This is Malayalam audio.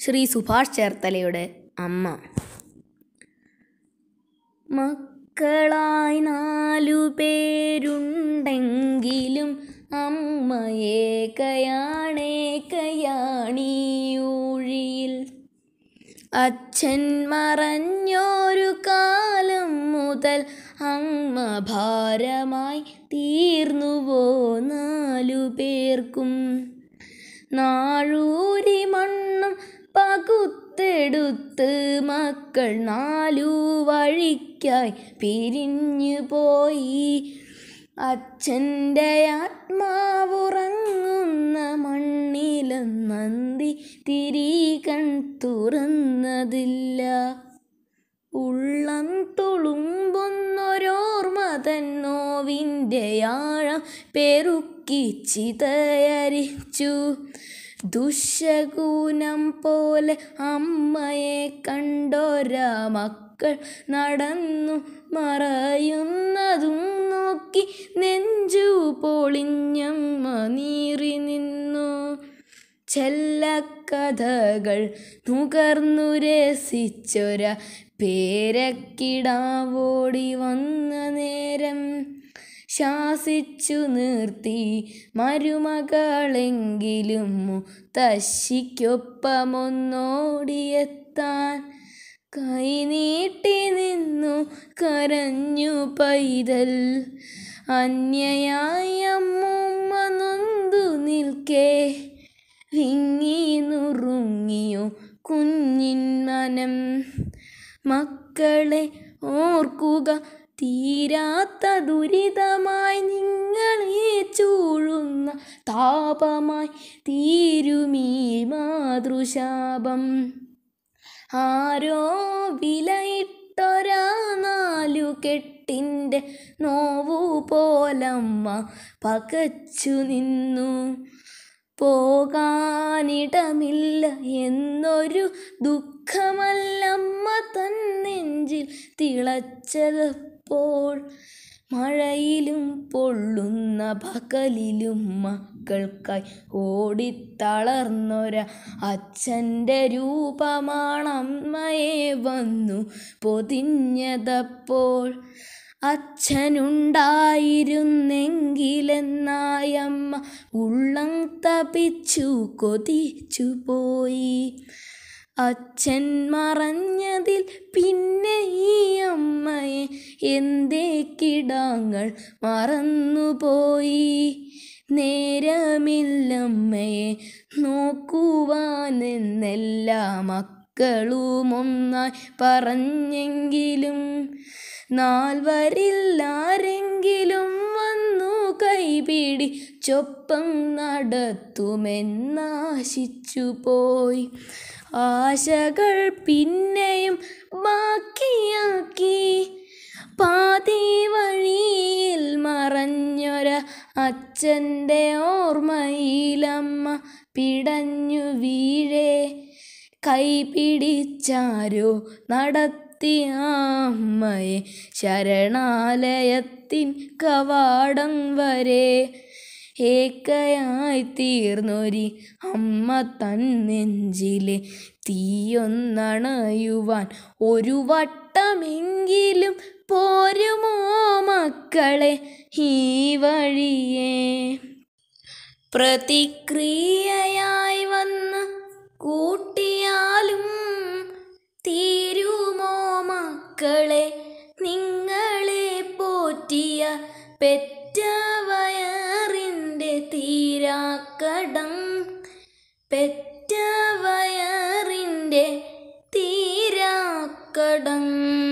ശ്രീ സുഭാഷ് ചേർത്തലയുടെ അമ്മ മക്കളായി നാലു പേരുണ്ടെങ്കിലും അമ്മയേക്കയാണേക്കയാണിയൂഴിയിൽ അച്ഛൻ മറഞ്ഞൊരു കാലം മുതൽ അമ്മ ഭാരമായി തീർന്നുവോ നാലു പേർക്കും നാഴൂരി മണ്ണും പകുത്തെടുത്ത് മക്കൾ നാലു വഴിക്കായി പിരിഞ്ഞു പോയി അച്ഛൻ്റെ ആത്മാവുറങ്ങുന്ന മണ്ണിലെന്നന്തി തിരികൺ തുറന്നതില്ല ഉള്ളം തുളുമ്പുന്നൊരോർമ്മ തൻ നോവിൻ്റെ ആഴം പെരുക്കി ചിതയരിച്ചു ദുശകൂനം പോലെ അമ്മയെ കണ്ടോരാ മക്കൾ നടന്നു മറയുന്നതും നോക്കി നെഞ്ചു പൊളിഞ്ഞമ്മ നീറി നിന്നു ചെല്ലക്കഥകൾ നുകർന്നു രസിച്ചൊര പേരക്കിടാവോടി വന്ന നേരം ശാസിച്ചു നിർത്തി മരുമകളെങ്കിലും മുത്തശ്ശിക്കൊപ്പമൊന്നോടിയെത്താൻ കൈനീട്ടി നിന്നു കരഞ്ഞു പൈതൽ അന്യയായ അമ്മൂമ്മ നൊന്തു നിൽക്കേ വിങ്ങി നുറുങ്ങിയോ കുഞ്ഞിൻ മനം മക്കളെ ഓർക്കുക തീരാത്ത ദുരിതമായി നിങ്ങളെ ചൂഴുന്ന താപമായി തീരുമീ മാതൃശാപം ആരോ വിലയിട്ടൊരാ നാലു കെട്ടിൻ്റെ നോവു പോലമ്മ പകച്ചു നിന്നു പോകാനിടമില്ല എന്നൊരു ദുഃഖമല്ലമ്മ തൻ നെഞ്ചിൽ തിളച്ചതപ്പോൾ മഴയിലും പൊള്ളുന്ന പകലിലും മക്കൾക്കായി ഓടിത്തളർന്നൊര അച്ഛൻ്റെ രൂപമാണമ്മയെ വന്നു പൊതിഞ്ഞതപ്പോൾ അച്ഛനുണ്ടായിരുന്നെങ്കിലെന്നായമ്മ ഉള്ളം തപിച്ചു കൊതിച്ചു പോയി അച്ഛൻ മറഞ്ഞതിൽ പിന്നെ ഈ അമ്മയെ എന്തേ കിടാങ്ങൾ മറന്നുപോയി നേരമില്ലമ്മയെ നോക്കുവാനെന്നെല്ലാ മക്കളും ഒന്നായി പറഞ്ഞെങ്കിലും നാൽവരിൽ ആരെങ്കിലും വന്നു കൈപിടിച്ചൊപ്പം നടത്തുമെന്നാശിച്ചു പോയി ആശകൾ പിന്നെയും ബാക്കിയാക്കി പാതി വഴിയിൽ മറഞ്ഞൊര അച്ഛൻ്റെ ഓർമ്മയിലമ്മ പിടഞ്ഞു വീഴേ കൈപിടിച്ചാരോ നടത്തിയ അമ്മയെ ശരണാലയത്തിൻ കവാടം വരെ ഏക്കയായി തീർന്നൊരി അമ്മ തൻ നെഞ്ചിലെ തീയൊന്നണയുവാൻ ഒരു വട്ടമെങ്കിലും പോരുമോ മക്കളെ ഈ വഴിയേ പ്രതിക്രിയയായി വന്ന് കൂട്ടിയാലും തീരുമോ മക്കളെ നിങ്ങളെ പോറ്റിയ പെറ്റ വയറിൻ്റെ തീരാക്കടം പെറ്റ വയറിൻ്റെ തീരാക്കടം